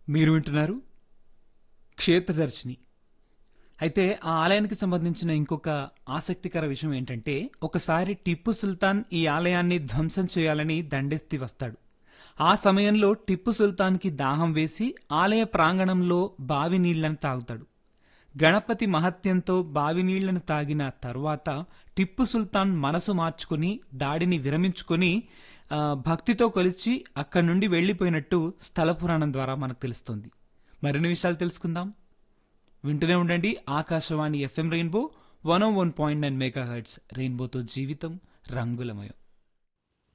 మీరు వింటున్నారు క్షేత్రదర్శిని అయితే ఆ ఆలయానికి సంబంధించిన ఇంకొక ఆసక్తికర విషయం ఏంటంటే ఒకసారి టిప్పు సుల్తాన్ ఈ ఆలయాన్ని ధ్వంసం చేయాలని దండెత్తి వస్తాడు ఆ సమయంలో టిప్పు సుల్తాన్కి దాహం వేసి ఆలయ ప్రాంగణంలో బావి నీళ్లను తాగుతాడు గణపతి మహత్యంతో బావి నీళ్లను తాగిన తరువాత టిప్పు సుల్తాన్ మనసు మార్చుకుని దాడిని విరమించుకొని ఆ, భక్తితో కొలిచి అక్కడి నుండి వెళ్లిపోయినట్టు స్థల పురాణం ద్వారా మనకు తెలుస్తుంది మరిన్ని విషయాలు తెలుసుకుందాం వింటూనే ఉండండి Akashvani FM rainbow one one point nine megahertz రెయిన్బోతో జీవితం రంగులమయం